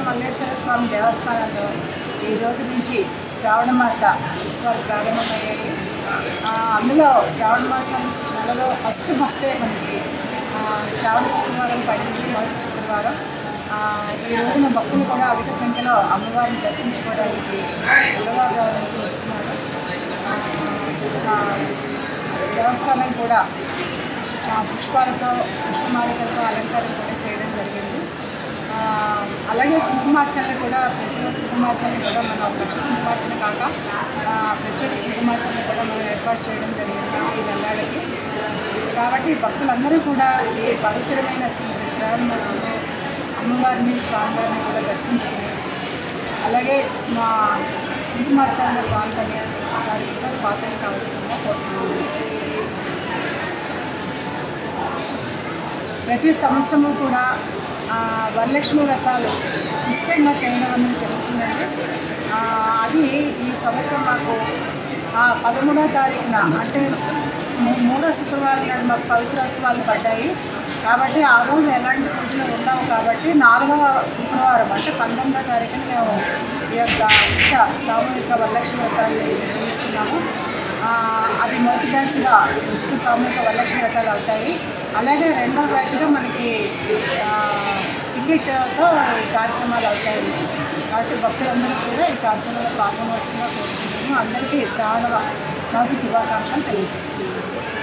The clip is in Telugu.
మల్లేశ్వర స్వామి దేవస్థానంలో ఈ రోజు నుంచి శ్రావణ మాస ఉత్సవాలు ప్రారంభమయ్యాయి ఆ, అందులో శ్రావణ మాసం నెలలో ఫస్ట్ ఫస్టే మనకి ఆ, శ్రావణ శుక్రవారం పడింది మొదటి శుక్రవారం ఆ, ఈ రోజున భక్తులు కూడా అధిక సంఖ్యలో అమ్మవారిని దర్శించుకోవడానికి తెల్లవారుజాము నుంచి వస్తున్నారు ఆ, చా- దేవస్థానం కూడా ఆ, పుష్పాలతో పుష్పమాలికలతో అలంకారం కూడా చేయడం జరిగింది ఆ, అలాగే కుంకుమార్చనలు కూడా ప్రత్యేక కుంకుమార్చనలు కూడా మనం లక్ష్మీ కుంకుమార్చన కాక ఆ, ప్రత్యేక కుంకుమార్చనలు కూడా మనం ఏర్పాటు చేయడం జరిగింది ఈ నెల్లాడికి కాబట్టి భక్తులందరూ కూడా ఈ పవిత్రమైన శ్రావణ మాసంలో అమ్మవారిని స్వామివారిని కూడా దర్శించుకుని అలాగే మా కుంకుమార్చనలో పాల్గొని వారికి కూడా పాత్రలు కావాల్సిందిగా కోరుతున్నాను ప్రతి సంవత్సరము కూడా ఆ, వరలక్ష్మి వ్రతాలు ఉచితంగా చేయడం అనేది జరుగుతుందండి ఆ, అది ఈ సంవత్సరం మాకు ఆ, పదమూడవ తారీఖున అంటే మూ- మూడో శుక్రవారం నాడు మాకు పవిత్రోత్సవాలు పడ్డాయి కాబట్టి ఆ రోజు ఎలాంటి పూజలు ఉండవు కాబట్టి నాలుగవ శుక్రవారం అంటే పంతొమ్మిదవ తారీఖున మేము ఈ యొక్క ఉచిత సామూహిక వరలక్ష్మి వ్రతాలు నిర్వహిస్తున్నాము ఆ, అది మొదటి బ్యాచ్గా ఉచిత సామూహిక వరలక్ష్మి వ్రతాలు అవుతాయి అలాగే రెండో బ్యాచ్గా మనకి ఆ, టికెట్తో ఈ కార్యక్రమాలు అవుతాయి కాబట్టి భక్తులందరూ కూడా ఈ కార్యక్రమంలో పాల్గొనవలసిందిగా కోరుతున్నాను అందరికీ శ్రావణ మాస శుభాకాంక్షలు తెలియజేస్తున్నాను